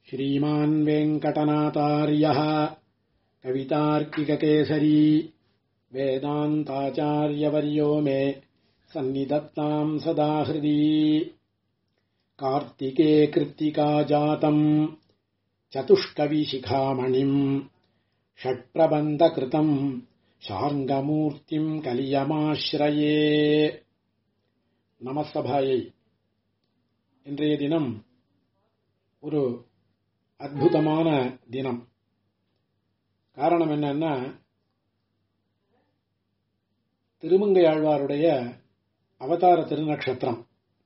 श्रीमान् वेङ्कटनाथार्यः कवितार्किककेसरी वेदान्ताचार्यवर्यो मे सन्निधत्ताम् सदा हृदि कार्तिके कृत्तिका जातम् चतुष्कविशिखामणिम् षट्प्रबन्धकृतम् शार्ङ्गमूर्तिम् கலியமாශ්ரயே நமசபாயை இன்றைய தினம் ஒரு அற்புதமான தினம் காரணம் என்னன்னா திருமங்கையாழ்வாருடைய அவதார திருநக்ஷத்திரம்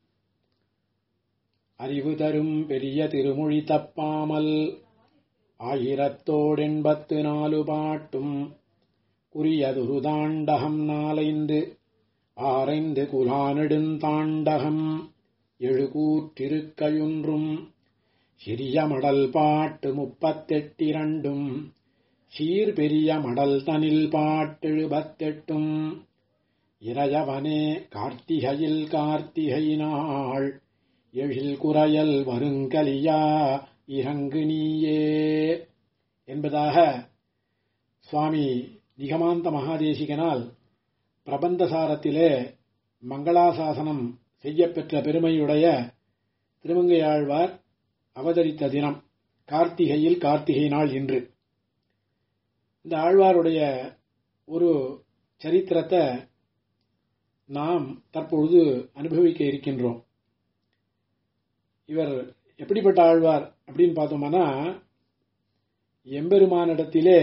அறிவு தரும் பெரிய திருமொழி தப்பாமல் ஆயிரத்தோடெண்பத்து நாலு பாட்டும் குறியதுரு தாண்டகம் நாலைந்து ஆரைந்து குலானெடுந்தாண்டகம் எழுகூற்றிருக்கையொன்றும் சிறிய மடல் பாட்டு முப்பத்தெட்டிரண்டும் சீர் பெரிய மடல் தனில் பாட்டெழுபத்தெட்டும் இறையவனே கார்த்திகையில் கார்த்திகை நாள் எழில் குறையல் வருங்கலியா இறங்கு நீயே என்பதாக சுவாமி நிகமாந்த மகாதேசிகனால் பிரபந்தசாரத்திலே மங்களாசாசனம் செய்யப்பெற்ற பெருமையுடைய திருமங்கையாழ்வார் அவதரித்த தினம் கார்த்திகையில் கார்த்திகை நாள் இன்று இந்த ஆழ்வாருடைய ஒரு சரித்திரத்தை நாம் தற்பொழுது அனுபவிக்க இருக்கின்றோம் இவர் எப்படிப்பட்ட ஆழ்வார் அப்படின்னு பார்த்தோம்னா எம்பெருமானிடத்திலே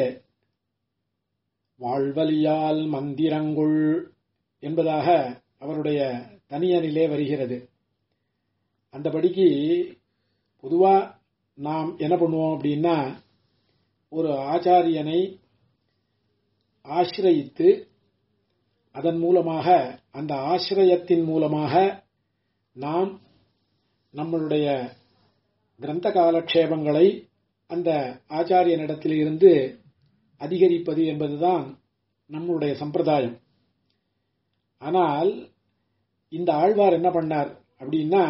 வாழ்வலியால் மந்திரங்குள் என்பதாக அவருடைய தனியனிலே வருகிறது அந்தபடிக்கு பொதுவா நாம் என்ன பண்ணுவோம் அப்படின்னா ஒரு ஆச்சாரியனை ஆசிரயித்து அதன் மூலமாக அந்த ஆசிரயத்தின் மூலமாக நாம் நம்மளுடைய கிரந்த காலக்ஷேபங்களை அந்த ஆச்சாரியனிடத்தில் இருந்து அதிகரிப்பது என்பதுதான் நம்முடைய சம்பிரதாயம் ஆனால் இந்த ஆழ்வார் என்ன பண்ணார் அப்படின்னா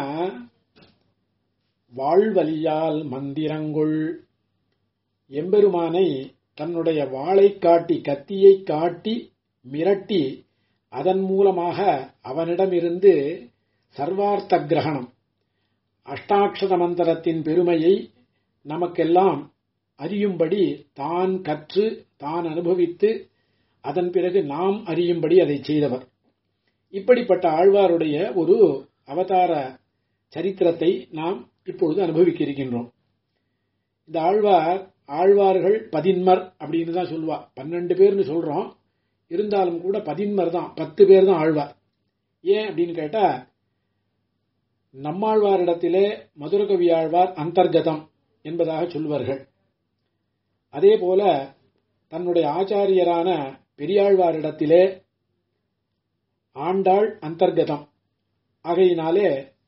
வாழ்வலியால் மந்திரங்குள் எம்பெருமானை தன்னுடைய வாளை காட்டி கத்தியை காட்டி மிரட்டி அதன் மூலமாக அவனிடமிருந்து சர்வார்த்த கிரகணம் அஷ்டாட்சத மந்திரத்தின் பெருமையை நமக்கெல்லாம் அறியும்படி தான் கற்று தான் அனுபவித்து அதன் பிறகு நாம் அறியும்படி அதை செய்தவர் இப்படிப்பட்ட ஆழ்வாருடைய ஒரு அவதார சரித்திரத்தை நாம் இப்பொழுது அனுபவிக்க இருக்கின்றோம் இந்த ஆழ்வார் ஆழ்வார்கள் பதின்மர் அப்படின்னு தான் சொல்லுவா பன்னெண்டு பேர்னு சொல்றோம் இருந்தாலும் கூட பதின்மர் தான் பத்து பேர் தான் ஆழ்வார் ஏன் அப்படின்னு கேட்டா நம்மாழ்வாரிடத்திலே மதுரகவி ஆழ்வார் அந்தர்கதம் என்பதாக சொல்வார்கள் அதே போல தன்னுடைய ஆச்சாரியரான பெரியாழ்வாரிடத்திலே ஆண்டாள் அந்தர்கதம் ஆகையினாலே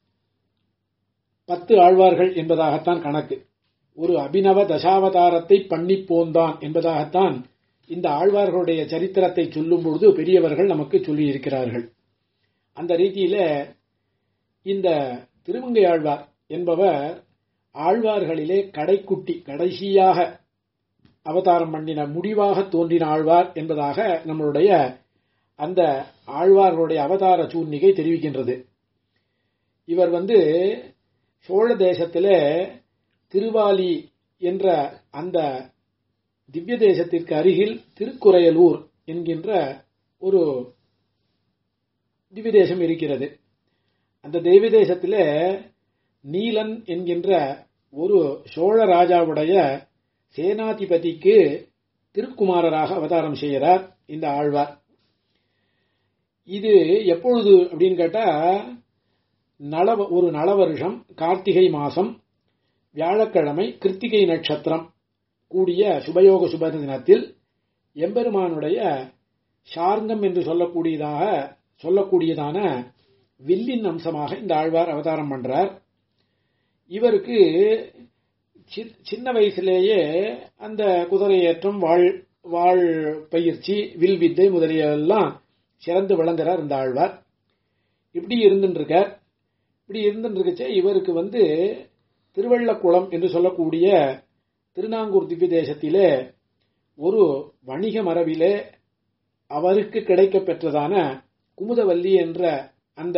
பத்து ஆழ்வார்கள் என்பதாகத்தான் கணக்கு ஒரு அபினவ தசாவதாரத்தை பண்ணி போந்தான் என்பதாகத்தான் இந்த ஆழ்வார்களுடைய சரித்திரத்தை சொல்லும் பொழுது பெரியவர்கள் நமக்கு சொல்லி இருக்கிறார்கள் அந்த ரீதியில இந்த திருமங்கை ஆழ்வார் என்பவர் ஆழ்வார்களிலே கடைக்குட்டி கடைசியாக அவதாரம் பண்ணின முடிவாக தோன்றின ஆழ்வார் என்பதாக நம்மளுடைய அந்த ஆழ்வார்களுடைய அவதார சூர்ணிகை தெரிவிக்கின்றது இவர் வந்து சோழ தேசத்திலே திருவாலி என்ற அந்த திவ்ய தேசத்திற்கு அருகில் திருக்குறையலூர் என்கின்ற ஒரு திவ்ய தேசம் இருக்கிறது அந்த தெய்வ தேசத்திலே நீலன் என்கின்ற ஒரு சோழ ராஜாவுடைய சேனாதிபதிக்கு திருக்குமாரராக அவதாரம் செய்கிறார் இந்த ஆழ்வார் இது எப்பொழுது அப்படின்னு கேட்டா நல ஒரு நல வருஷம் கார்த்திகை மாசம் வியாழக்கிழமை கிருத்திகை நட்சத்திரம் கூடிய சுபயோக சுப தினத்தில் எம்பெருமானுடைய சார்ங்கம் என்று சொல்லக்கூடியதாக சொல்லக்கூடியதான வில்லின் அம்சமாக இந்த ஆழ்வார் அவதாரம் பண்றார் இவருக்கு சின்ன வயசுலேயே அந்த குதிரையேற்றம் வாழ் வாழ் பயிற்சி வில் வித்தை முதலியெல்லாம் சிறந்து விளங்குறார் இந்த ஆழ்வார் இப்படி இருந்துட்டு இருக்கார் இப்படி இருந்துட்டு இருக்கச்சே இவருக்கு வந்து திருவள்ளக்குளம் என்று சொல்லக்கூடிய திருநாங்கூர் திவ்ய தேசத்திலே ஒரு வணிக மரபிலே அவருக்கு கிடைக்கப் பெற்றதான குமுதவல்லி என்ற அந்த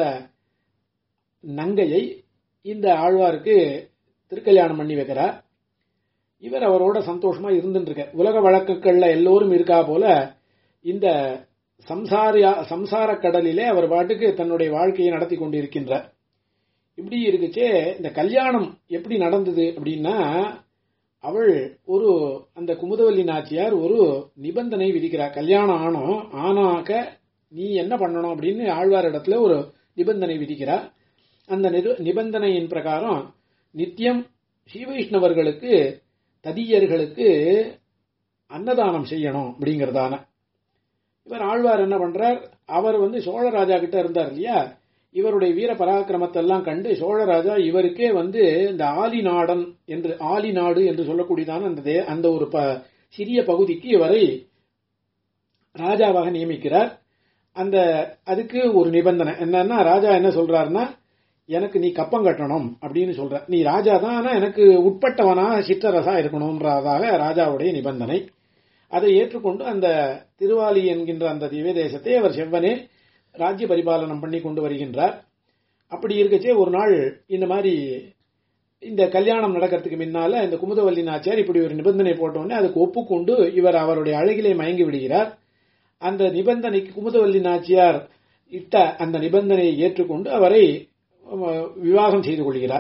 நங்கையை இந்த ஆழ்வாருக்கு திருக்கல்யாணம் பண்ணி வைக்கிறார் இவர் அவரோட சந்தோஷமா இருந்துட்டு இருக்க உலக வழக்குகள்ல எல்லோரும் இருக்கா போல இந்த சம்சாரியா சம்சார கடலிலே அவர் பாட்டுக்கு தன்னுடைய வாழ்க்கையை நடத்தி கொண்டிருக்கின்றார் இப்படி இருக்குச்சே இந்த கல்யாணம் எப்படி நடந்தது அப்படின்னா அவள் ஒரு அந்த குமுதவல்லி நாச்சியார் ஒரு நிபந்தனை விதிக்கிறார் கல்யாணம் ஆனோம் ஆனாக்க நீ என்ன பண்ணணும் அப்படின்னு ஆழ்வார் இடத்துல ஒரு நிபந்தனை விதிக்கிறார் அந்த நிரு- நிபந்தனையின் பிரகாரம் நித்தியம் ஸ்ரீவைஷ்ணவர்களுக்கு ததியர்களுக்கு அன்னதானம் செய்யணும் அப்படிங்கறதான இவர் ஆழ்வார் என்ன பண்றார் அவர் வந்து சோழராஜா கிட்ட இருந்தார் இல்லையா இவருடைய வீர பராக்கிரமத்தை எல்லாம் கண்டு சோழராஜா இவருக்கே வந்து இந்த ஆலிநாடன் என்று ஆலிநாடு என்று சொல்லக்கூடியதான அந்த தே- அந்த ஒரு ப- சிறிய பகுதிக்கு இவரை ராஜாவாக நியமிக்கிறார் அந்த அதுக்கு ஒரு நிபந்தனை என்னன்னா ராஜா என்ன சொல்றாருன்னா எனக்கு நீ கப்பம் கட்டணும் அப்படின்னு சொல்ற நீ ராஜா தான் ஆனா எனக்கு உட்பட்டவனா சிற்றரசா இருக்கணும்ன்றதாக ராஜாவுடைய நிபந்தனை அதை ஏற்றுக்கொண்டு அந்த திருவாலி என்கின்ற அந்த திவ்ய தேசத்தை அவர் செவ்வனே ராஜ்ய பரிபாலனம் பண்ணி கொண்டு வருகின்றார் அப்படி இருக்கச்சே ஒரு நாள் இந்த மாதிரி இந்த கல்யாணம் நடக்கிறதுக்கு முன்னால இந்த குமுதவல்லி நாச்சியார் இப்படி ஒரு நிபந்தனை போட்டோடனே அதுக்கு ஒப்புக்கொண்டு இவர் அவருடைய அழகிலே மயங்கி விடுகிறார் அந்த நிபந்தனைக்கு குமுதவல்லி நாச்சியார் இட்ட அந்த நிபந்தனையை ஏற்றுக்கொண்டு அவரை அஹ், விவாகம் செய்து கொள்கிறார்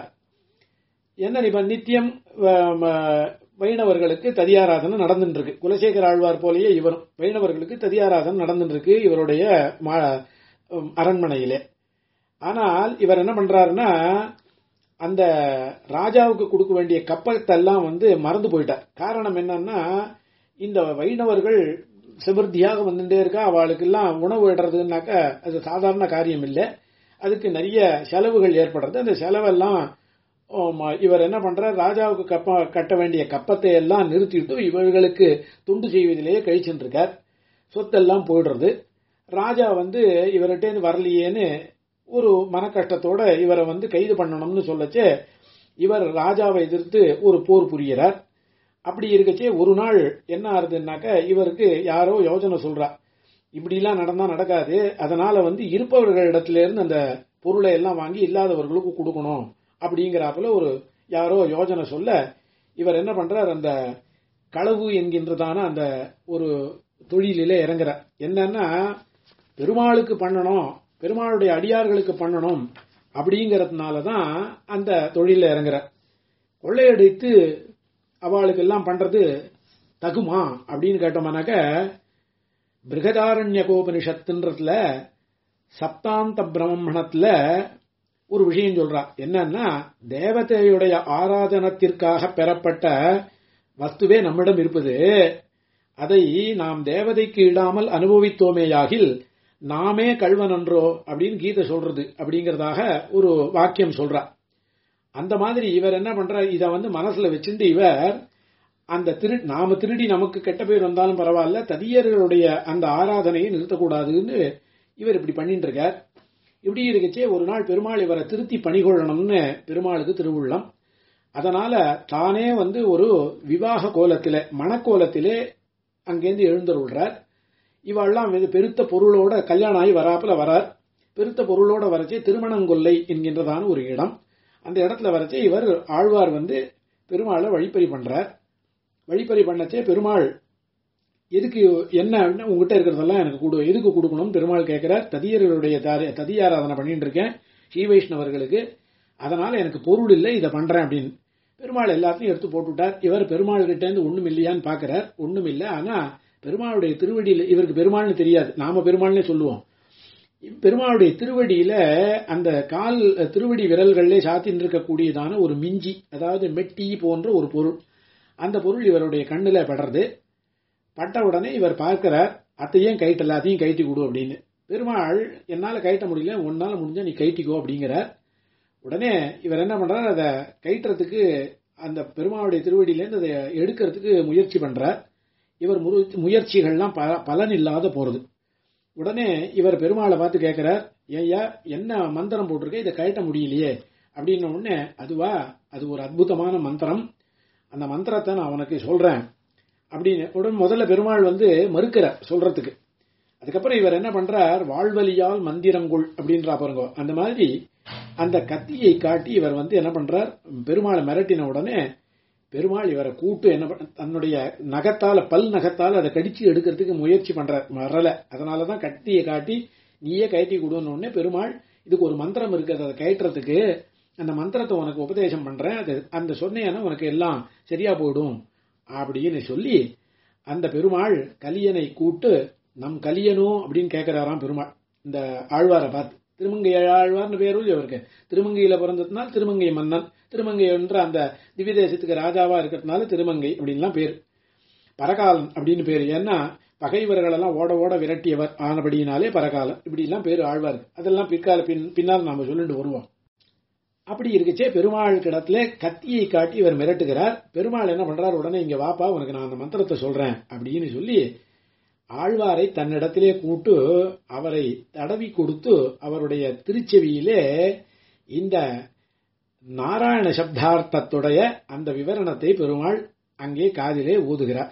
என்ன நிபந்தனை நித்தியம் அஹ், ம- வைணவர்களுக்கு ததியாராதனை நடந்துட்டு இருக்கு குலசேகர ஆழ்வார் போலயே இவரும் வைணவர்களுக்கு ததியாராதனை நடந்துட்டு இருக்கு இவருடைய மா- உம், அரண்மனையிலே ஆனால் இவர் என்ன பண்றாருன்னா அந்த ராஜாவுக்கு கொடுக்க வேண்டிய கப்பத்தெல்லாம் வந்து மறந்து போயிட்டார் காரணம் என்னன்னா இந்த வைணவர்கள் சிமிருத்தியாக வந்துட்டே இருக்கா அவளுக்கெல்லாம் உணவு இடுறதுன்னாக்க அது சாதாரண காரியம் இல்லை அதுக்கு நிறைய செலவுகள் ஏற்படுறது அந்த செலவெல்லாம் ஆம், இவர் என்ன பண்றார் ராஜாவுக்கு கப்ப கட்ட வேண்டிய கப்பத்தை எல்லாம் நிறுத்திட்டு இவர்களுக்கு துண்டு செய்வதிலேயே கழிச்சுட்டு இருக்கார் சொத்தெல்லாம் போயிடுறது ராஜா வந்து இவர்கிட்ட வரலையேன்னு ஒரு மனக்கஷ்டத்தோட இவரை வந்து கைது பண்ணணும்னு சொல்லச்சே இவர் ராஜாவை எதிர்த்து ஒரு போர் புரிகிறார் அப்படி இருக்கச்சே ஒரு நாள் என்ன ஆறுதுன்னாக்க இவருக்கு யாரோ யோசனை சொல்றா இப்படிலாம் நடந்தா நடக்காது அதனால வந்து இருப்பவர்களிடத்துல இருந்து அந்த பொருளை எல்லாம் வாங்கி இல்லாதவர்களுக்கு கொடுக்கணும் அப்படிங்கிறாப்புல ஒரு யாரோ யோசனை சொல்ல இவர் என்ன பண்றார் அந்த களவு என்கின்றதான அந்த ஒரு தொழிலிலே இறங்குறார் என்னன்னா பெருமாளுக்கு பண்ணணும் பெருமாளுடைய அடியார்களுக்கு பண்ணணும் அப்படிங்கறதுனால தான் அந்த தொழில இறங்குறார் கொள்ளையடித்து அவளுக்கு எல்லாம் பண்றது தகுமா அப்படின்னு கேட்டோம்னாக்க பிருகதாரண்யகோபனிஷத்துன்றதுல சப்தாந்த பிரம்மணத்துல ஒரு விஷயம் சொல்றா என்னன்னா தேவதையுடைய ஆராதனத்திற்காக பெறப்பட்ட வஸ்துவே நம்மிடம் இருப்பது அதை நாம் தேவதைக்கு இடாமல் அனுபவித்தோமேயாகில் நாமே கல்வனன்றோ அப்படின்னு கீதை சொல்றது அப்படிங்கறதாக ஒரு வாக்கியம் சொல்றா அந்த மாதிரி இவர் என்ன பண்றார் இத வந்து மனசுல வச்சுட்டு இவர் அந்த திரு நாம திருடி நமக்கு கெட்ட பேர் வந்தாலும் பரவாயில்ல ததியர்களுடைய அந்த ஆராதனையை நிறுத்தக்கூடாதுன்னு இவர் இப்படி பண்ணிட்டு இருக்கார் இப்படி இருக்கச்சே ஒரு நாள் பெருமாள் இவரை திருத்தி பணிகொள்ளணும்னு பெருமாளுக்கு திருவுள்ளம் அதனால தானே வந்து ஒரு விவாக கோலத்திலே மணக்கோலத்திலே அங்கேருந்து எழுந்தருள்றார் இவெல்லாம் வெ- பெருத்த பொருளோட கல்யாணம் ஆகி வராப்புல வரார் பெருத்த பொருளோட வரச்சே திருமணங்கொல்லை என்கின்றதான ஒரு இடம் அந்த இடத்துல வரச்சே இவர் ஆழ்வார் வந்து பெருமாளை வழிப்பறி பண்றார் வழிப்பறி பண்ணச்சே பெருமாள் எதுக்கு என்ன அப்படின்னா, உங்ககிட்ட இருக்கிறதெல்லாம் எனக்கு கொடு எதுக்கு கொடுக்கணும் பெருமாள் கேட்கிறார் ததியர்களுடைய தாரி- ததியாராதனை பண்ணிட்டு இருக்கேன் ஸ்ரீ வைஷ்ணவர்களுக்கு அதனால எனக்கு பொருள் இல்லை இதை பண்றேன் அப்படின்னு பெருமாள் எல்லாத்தையும் எடுத்து போட்டுவிட்டார் இவர் பெருமாள் கிட்ட இருந்து ஒண்ணும் இல்லையான்னு பாக்குறார் ஒண்ணும் இல்லை ஆனா பெருமாளுடைய திருவடியில இவருக்கு பெருமாள்னு தெரியாது நாம பெருமாள்னே சொல்லுவோம் பெருமாளுடைய திருவடியில அந்த கால் திருவடி விரல்களிலே சாத்தின்னு இருக்கக்கூடியதான ஒரு மிஞ்சி அதாவது மெட்டி போன்ற ஒரு பொருள் அந்த பொருள் இவருடைய கண்ணுல படுறது பட்ட உடனே இவர் பார்க்கிறார் அத்தையும் கைட்டு எல்லாத்தையும் கைட்டி கொடு அப்படின்னு பெருமாள் என்னால கைட்ட முடியல உன்னால முடிஞ்சா நீ கைட்டிக்கோ அப்படிங்கிறார் உடனே இவர் என்ன பண்றார் அதை கைட்டுறதுக்கு அந்த பெருமாளுடைய திருவடியிலேருந்து அதை எடுக்கிறதுக்கு முயற்சி பண்றார் இவர் முரு- முயற்சிகள்லாம் பல- பலன் இல்லாத போறது உடனே இவர் பெருமாளை பார்த்து கேட்கிறார் ஐயா என்ன மந்திரம் போட்டிருக்க இதை கழட்ட முடியலையே அப்படின்ன உடனே அதுவா அது ஒரு அற்புதமான மந்திரம் அந்த மந்திரத்தை நான் உனக்கு சொல்றேன் அப்படின்னு உடனே முதல்ல பெருமாள் வந்து மறுக்கிறார் சொல்றதுக்கு அதுக்கப்புறம் இவர் என்ன பண்றார் வாழ்வலியால் மந்திரங்குள் அப்படின்றா பாருங்க அந்த மாதிரி அந்த கத்தியை காட்டி இவர் வந்து என்ன பண்றார் பெருமாளை மிரட்டின உடனே பெருமாள் இவரை கூட்டு என்ன பண்ண தன்னுடைய நகத்தால பல் நகத்தால அதை கடிச்சு எடுக்கிறதுக்கு முயற்சி பண்றார் வரல அதனாலதான் கத்தியை காட்டி நீயே கயட்டி கொடுன்னு உடனே பெருமாள் இதுக்கு ஒரு மந்திரம் இருக்குது அதை கயற்றுறதுக்கு அந்த மந்திரத்தை உனக்கு உபதேசம் பண்றேன் அது அந்த சொன்னேன்னா உனக்கு எல்லாம் சரியா போயிடும் அப்படின்னு சொல்லி அந்த பெருமாள் கலியனை கூட்டு நம் கலியனும் அப்படின்னு கேட்கிறாராம் பெருமாள் இந்த ஆழ்வாரை பார்த்து திருமங்கை ஆழ்வார்னு பேரும் இவருக்கு திருமங்கையில பிறந்ததுனால திருமங்கை மன்னன் திருமங்கை என்ற அந்த திவ்ய தேசத்துக்கு ராஜாவா இருக்கிறதுனால திருமங்கை அப்படின்லாம் பேர் பரகாலன் அப்படின்னு பேர் ஏன்னா பகைவர்களெல்லாம் ஓட ஓட விரட்டியவர் ஆனபடியினாலே பரகாலன் இப்படி எல்லாம் பேர் ஆழ்வார் அதெல்லாம் பிற்கால பின் பின்னால் நாம சொல்லிட்டு வருவோம் அப்படி இருக்குச்சே பெருமாள் கிடத்துல கத்தியை காட்டி இவர் மிரட்டுகிறார் பெருமாள் என்ன பண்றார் உடனே இங்க வாப்பா உனக்கு நான் அந்த மந்திரத்தை சொல்றேன் அப்படின்னு சொல்லி ஆழ்வாரை தன்னிடத்திலே கூட்டு அவரை தடவி கொடுத்து அவருடைய திருச்செவியிலே இந்த நாராயண சப்தார்த்தத்துடைய அந்த விவரணத்தை பெருமாள் அங்கே காதிலே ஊதுகிறார்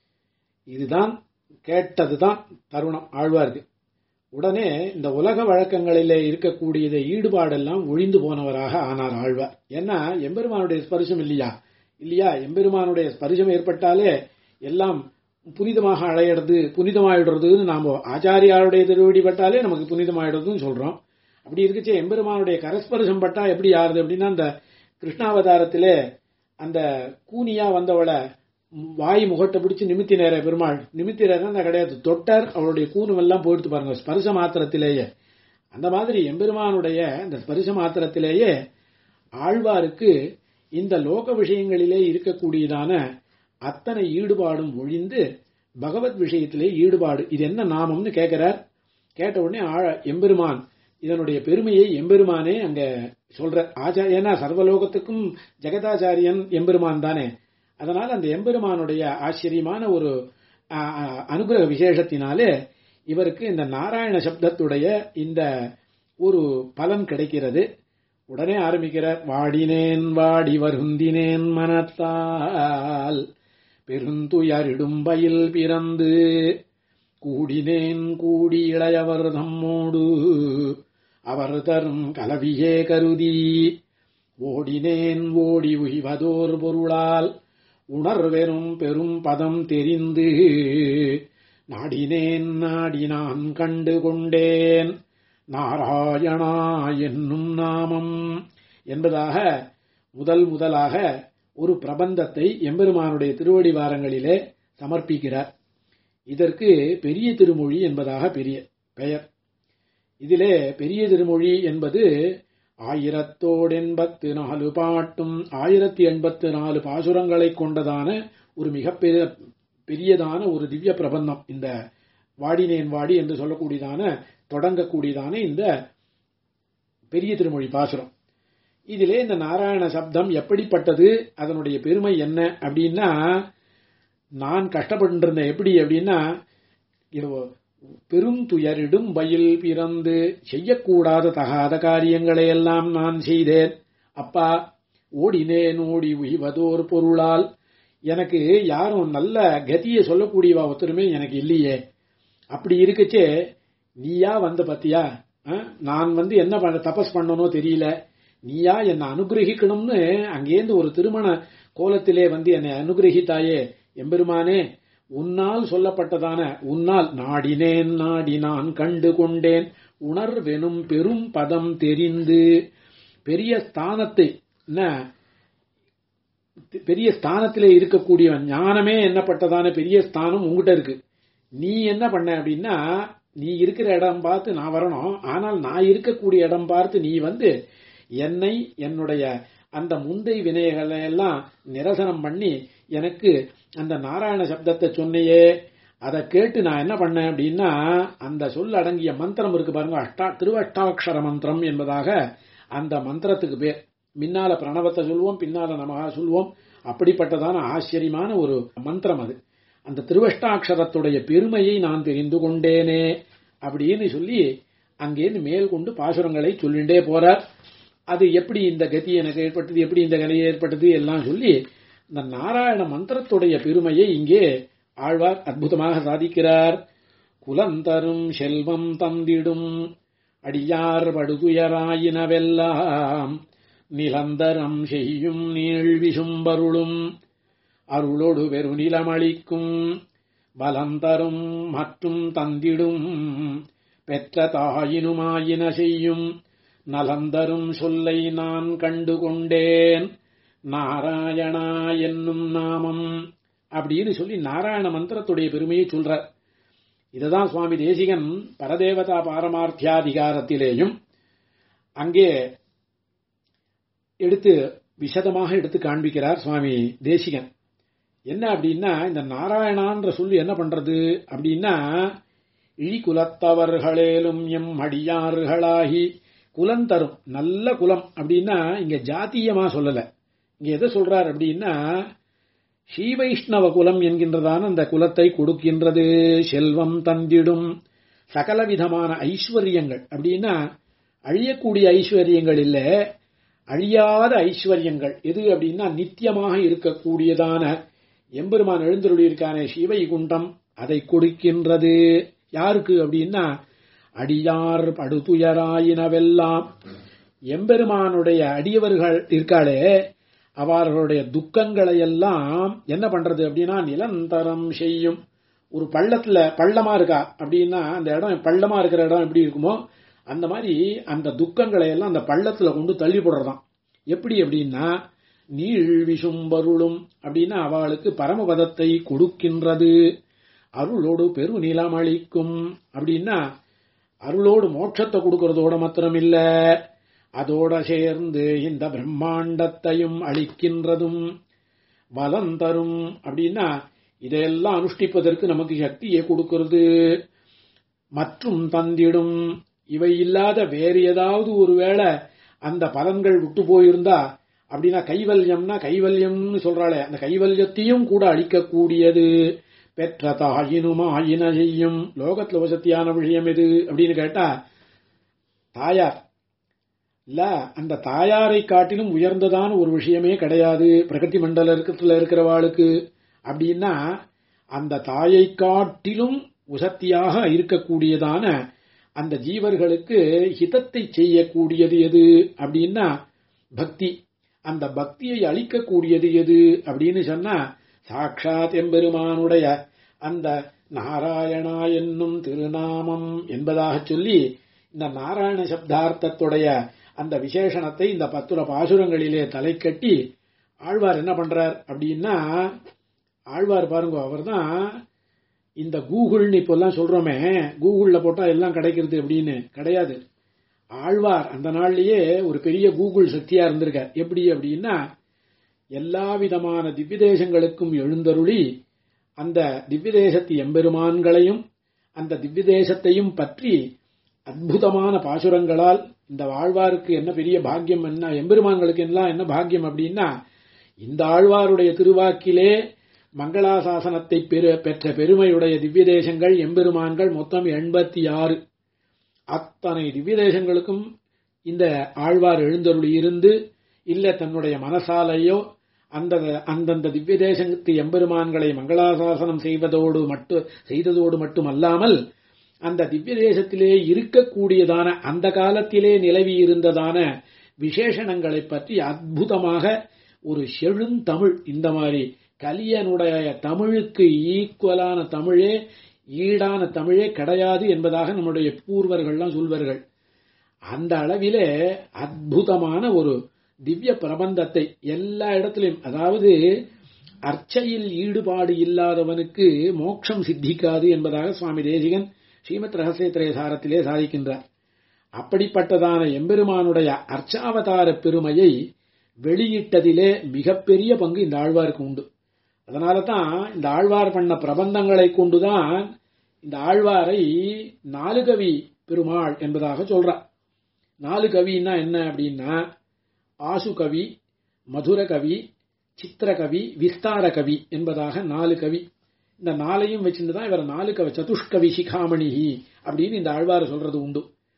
இதுதான் கேட்டதுதான் தருணம் ஆழ்வாருக்கு உடனே இந்த உலக வழக்கங்களிலே இருக்கக்கூடியதை ஈடுபாடெல்லாம் ஒழிந்து போனவராக ஆனார் ஆழ்வார் ஏன்னா எம்பெருமானுடைய ஸ்பரிசம் இல்லையா இல்லையா எம்பெருமானுடைய ஸ்பரிசம் ஏற்பட்டாலே எல்லாம் புனிதமாக அடையிறது புனிதமாயிடுறதுன்னு நாம ஆச்சாரியாருடைய திருவடி பட்டாலே நமக்கு புனிதமாயிடுறதுன்னு சொல்றோம் அப்படி இருக்குச்சே எம்பெருமானுடைய கரஸ்பரிசம் பட்டா எப்படி ஆறுது அப்படின்னா அந்த கிருஷ்ணாவதாரத்திலே அந்த கூனியா வந்தவளை வாய் முகட்டை பிடிச்சு நிமித்தி நேர பெருமாள் நிமித்தி நேரம் கிடையாது தொட்டார் அவளுடைய கூணும் எல்லாம் போயிடுத்து பாருங்க ஸ்பரிச மாத்திரத்திலேயே அந்த மாதிரி எம்பெருமானுடைய இந்த ஸ்பரிச மாத்திரத்திலேயே ஆழ்வாருக்கு இந்த லோக விஷயங்களிலே இருக்கக்கூடியதான அத்தனை ஈடுபாடும் ஒழிந்து பகவத் விஷயத்திலே ஈடுபாடு இது என்ன நாமம்னு கேட்கிறார் கேட்ட உடனே ஆழ எம்பெருமான் இதனுடைய பெருமையை எம்பெருமானே அங்க சொல்ற ஆச்சா ஏன்னா சர்வலோகத்துக்கும் ஜெகதாச்சாரியன் எம்பெருமான் தானே அதனால அந்த எம்பெருமானுடைய ஆச்சரியமான ஒரு அனுகிரக விசேஷத்தினாலே இவருக்கு இந்த நாராயண சப்தத்துடைய இந்த ஒரு பலன் கிடைக்கிறது உடனே ஆரம்பிக்கிறார் வாடினேன் வாடி வருந்தினேன் மனத்தால் பெருந்துயரிடும் பயில் பிறந்து கூடினேன் கூடி இளையவர் தம்மோடு அவர் தரும் கலவியே கருதி ஓடினேன் ஓடி உய்வதோர் பொருளால் உணர்வெறும் பெரும் பதம் தெரிந்து நாடினேன் நாடினான் கண்டு கொண்டேன் நாராயணா என்னும் நாமம் என்பதாக முதல் முதலாக ஒரு பிரபந்தத்தை எம்பெருமானுடைய திருவடி வாரங்களிலே சமர்ப்பிக்கிறார் இதற்கு பெரிய திருமொழி என்பதாக பெரிய பெயர் இதிலே பெரிய திருமொழி என்பது ஆயிரத்தோடு எண்பத்து நாலு பாட்டும் ஆயிரத்தி எண்பத்து நாலு பாசுரங்களை கொண்டதான ஒரு மிகப்பெரிய பெரியதான ஒரு திவ்ய பிரபந்தம் இந்த வாடினேன் வாடி என்று சொல்லக்கூடியதான தொடங்கக்கூடியதான இந்த பெரிய திருமொழி பாசுரம் இதிலே இந்த நாராயண சப்தம் எப்படிப்பட்டது அதனுடைய பெருமை என்ன அப்படின்னா நான் கஷ்டப்பட்டு இருந்தேன் எப்படி அப்படின்னா பெரும் துயரிடும் பயில் பிறந்து செய்யக்கூடாத தகாத காரியங்களை எல்லாம் நான் செய்தேன் அப்பா ஓடினேன் ஓடி உய்வதோர் பொருளால் எனக்கு யாரும் நல்ல கதியை சொல்லக்கூடியவா ஒருத்தருமே எனக்கு இல்லையே அப்படி இருக்குச்சே நீயா வந்த பத்தியா நான் வந்து என்ன பண்ண தபஸ் பண்ணணும் தெரியல நீயா என்னை அனுகிரகிக்கணும்னு அங்கேருந்து ஒரு திருமண கோலத்திலே வந்து என்னை அனுகிரகித்தாயே எம்பெருமானே உன்னால் சொல்லப்பட்டதான உன்னால் நாடினேன் நாடினான் கண்டு கொண்டேன் உணர்வெனும் பெரும் பதம் தெரிந்து பெரிய ஸ்தானத்தை என்ன பெரிய ஸ்தானத்திலே இருக்கக்கூடியவன் ஞானமே என்னப்பட்டதான பெரிய ஸ்தானம் உங்ககிட்ட இருக்கு நீ என்ன பண்ண அப்படின்னா நீ இருக்கிற இடம் பார்த்து நான் வரணும் ஆனால் நான் இருக்கக்கூடிய இடம் பார்த்து நீ வந்து என்னை என்னுடைய அந்த முந்தை வினைகளை எல்லாம் நிரசனம் பண்ணி எனக்கு அந்த நாராயண சப்தத்தை சொன்னையே அதை கேட்டு நான் என்ன பண்ணேன் அப்படின்னா அந்த சொல் அடங்கிய மந்திரம் இருக்கு பாருங்க அஷ்டா திருவஷ்டாட்சர மந்திரம் என்பதாக அந்த மந்திரத்துக்கு பேர் முன்னால பிரணவத்தை சொல்லுவோம் பின்னால நமகா சொல்லுவோம் அப்படிப்பட்டதான ஆச்சரியமான ஒரு மந்திரம் அது அந்த திருவஷ்டாட்சரத்துடைய பெருமையை நான் தெரிந்து கொண்டேனே அப்படின்னு சொல்லி அங்கேருந்து மேல் கொண்டு பாசுரங்களை சொல்லிண்டே போறார் அது எப்படி இந்த கதி எனக்கு ஏற்பட்டது எப்படி இந்த கலை ஏற்பட்டது எல்லாம் சொல்லி இந்த நாராயண மந்திரத்துடைய பெருமையை இங்கே ஆழ்வார் அற்புதமாக சாதிக்கிறார் குலந்தரும் செல்வம் தந்திடும் அடியார் படுதுயராயினவெல்லாம் நிலந்தரம் செய்யும் நீழ்விசும்பருளும் அருளொடு பெருநிலமளிக்கும் பலந்தரும் மற்றும் தந்திடும் பெற்ற தாயினுமாயின செய்யும் நலந்தரும் சொல்லை நான் கண்டு கொண்டேன் நாராயணா என்னும் நாமம் அப்படின்னு சொல்லி நாராயண மந்திரத்துடைய பெருமையை சொல்றார் இதுதான் சுவாமி தேசிகன் பரதேவதா பாரமார்த்தியாதிகாரத்திலேயும் அங்கே எடுத்து விசதமாக எடுத்து காண்பிக்கிறார் சுவாமி தேசிகன் என்ன அப்படின்னா இந்த நாராயணான்ற சொல்லி என்ன பண்றது அப்படின்னா இழி குலத்தவர்களேலும் எம் அடியார்களாகி குலம் தரும் நல்ல குலம் அப்படின்னா இங்க ஜாத்தியமா சொல்லல இங்க எதை சொல்றார் அப்படின்னா ஸ்ரீ வைஷ்ணவ குலம் என்கின்றதான அந்த குலத்தை கொடுக்கின்றது செல்வம் தந்திடும் சகலவிதமான ஐஸ்வர்யங்கள் அப்படின்னா அழியக்கூடிய ஐஸ்வர்யங்கள் இல்ல அழியாத ஐஸ்வர்யங்கள் எது அப்படின்னா நித்தியமாக இருக்கக்கூடியதான எம்பெருமான் எழுந்தருளி இருக்கானே சிவைகுண்டம் அதை கொடுக்கின்றது யாருக்கு அப்படின்னா அடியார் படுதுயராயினவெல்லாம் எம்பெருமானுடைய அடியவர்கள் இருக்காளே அவர்களுடைய துக்கங்களை எல்லாம் என்ன பண்றது அப்படின்னா நிலந்தரம் செய்யும் ஒரு பள்ளத்துல பள்ளமா இருக்கா அப்படின்னா அந்த இடம் பள்ளமா இருக்கிற இடம் எப்படி இருக்குமோ அந்த மாதிரி அந்த துக்கங்களை எல்லாம் அந்த பள்ளத்துல கொண்டு தள்ளி போடுறதாம் எப்படி அப்படின்னா நீள் விசும்பருளும் அப்படின்னா அவளுக்கு பரமபதத்தை கொடுக்கின்றது அருளோடு பெருநிலம் அளிக்கும் அப்படின்னா அருளோடு மோட்சத்தை கொடுக்கறதோட மாத்திரம் இல்ல அதோட சேர்ந்து இந்த பிரம்மாண்டத்தையும் அளிக்கின்றதும் பலம் தரும் அப்படின்னா இதையெல்லாம் அனுஷ்டிப்பதற்கு நமக்கு சக்தியை கொடுக்கிறது மற்றும் தந்திடும் இவை இல்லாத வேறு ஏதாவது ஒருவேளை அந்த பலன்கள் விட்டு போயிருந்தா அப்படின்னா கைவல்யம்னா கைவல்யம்னு சொல்றாளே அந்த கைவல்யத்தையும் கூட அளிக்கக்கூடியது பெற்ற தாயினும் ஆயின செய்யும் லோகத்துல வசத்தியான விஷயம் எது அப்படின்னு கேட்டா தாயார் இல்ல அந்த தாயாரை காட்டிலும் உயர்ந்ததான ஒரு விஷயமே கிடையாது பிரகதி மண்டலத்துல இருக்கிறவாளுக்கு அப்படின்னா அந்த தாயை காட்டிலும் உசத்தியாக இருக்கக்கூடியதான அந்த ஜீவர்களுக்கு ஹிதத்தை செய்யக்கூடியது எது அப்படின்னா பக்தி அந்த பக்தியை அளிக்கக்கூடியது எது அப்படின்னு சொன்னா சாட்சாத் எம்பெருமானுடைய அந்த நாராயணா என்னும் திருநாமம் என்பதாக சொல்லி இந்த நாராயண சப்தார்த்தத்துடைய அந்த விசேஷணத்தை இந்த பத்துர பாசுரங்களிலே தலை கட்டி ஆழ்வார் என்ன பண்றார் அப்படின்னா ஆழ்வார் பாருங்க அவர் தான் இந்த கூகுள்னு இப்பெல்லாம் சொல்றோமே கூகுள்ல போட்டா எல்லாம் கிடைக்கிறது அப்படின்னு கிடையாது ஆழ்வார் அந்த நாள்லயே ஒரு பெரிய கூகுள் சக்தியா இருந்திருக்கார் எப்படி அப்படின்னா எல்லா விதமான திவ்யதேசங்களுக்கும் எழுந்தருளி அந்த திவ்யதேசத்து எம்பெருமான்களையும் அந்த திவ்யதேசத்தையும் பற்றி அற்புதமான பாசுரங்களால் இந்த ஆழ்வாருக்கு என்ன பெரிய பாக்கியம் என்ன எம்பெருமான்களுக்கு எல்லாம் என்ன பாக்கியம் அப்படின்னா இந்த ஆழ்வாருடைய திருவாக்கிலே மங்களாசாசனத்தை பெற்ற பெருமையுடைய திவ்யதேசங்கள் எம்பெருமான்கள் மொத்தம் எண்பத்தி ஆறு அத்தனை திவ்யதேசங்களுக்கும் இந்த ஆழ்வார் எழுந்தருளி இருந்து இல்ல தன்னுடைய மனசாலையோ அந்த அந்தந்த திவ்ய தேசத்து எம்பெருமான்களை மங்களாசாசனம் செய்வதோடு மட்டும் செய்ததோடு மட்டுமல்லாமல் அந்த திவ்ய தேசத்திலே இருக்கக்கூடியதான அந்த காலத்திலே நிலவி இருந்ததான விசேஷணங்களை பற்றி அற்புதமாக ஒரு செழுந்தமிழ் இந்த மாதிரி கலியனுடைய தமிழுக்கு ஈக்குவலான தமிழே ஈடான தமிழே கிடையாது என்பதாக நம்முடைய பூர்வர்கள்லாம் சொல்வார்கள் அந்த அளவிலே அற்புதமான ஒரு திவ்ய பிரபந்தத்தை எல்லா இடத்திலும் அதாவது அர்ச்சையில் ஈடுபாடு இல்லாதவனுக்கு மோட்சம் சித்திக்காது என்பதாக சுவாமி தேசிகன் ஸ்ரீமத் ரகசிய சாரத்திலே சாதிக்கின்றார் அப்படிப்பட்டதான எம்பெருமானுடைய அர்ச்சாவதார பெருமையை வெளியிட்டதிலே மிகப்பெரிய பங்கு இந்த ஆழ்வாருக்கு உண்டு அதனால தான் இந்த ஆழ்வார் பண்ண பிரபந்தங்களை கொண்டுதான் இந்த ஆழ்வாரை நாலு கவி பெருமாள் என்பதாக சொல்றார் நாலு கவின்னா என்ன அப்படின்னா ஆசு கவி மதுர கவி சித்திரகவி விஸ்தார கவி என்பதாக நாலு கவி இந்த நாளையும் வச்சிருந்து தான் இவர் நாலு கவி சதுஷ்கவி சிகாமணி அப்படின்னு இந்த ஆழ்வார் சொல்றது உண்டு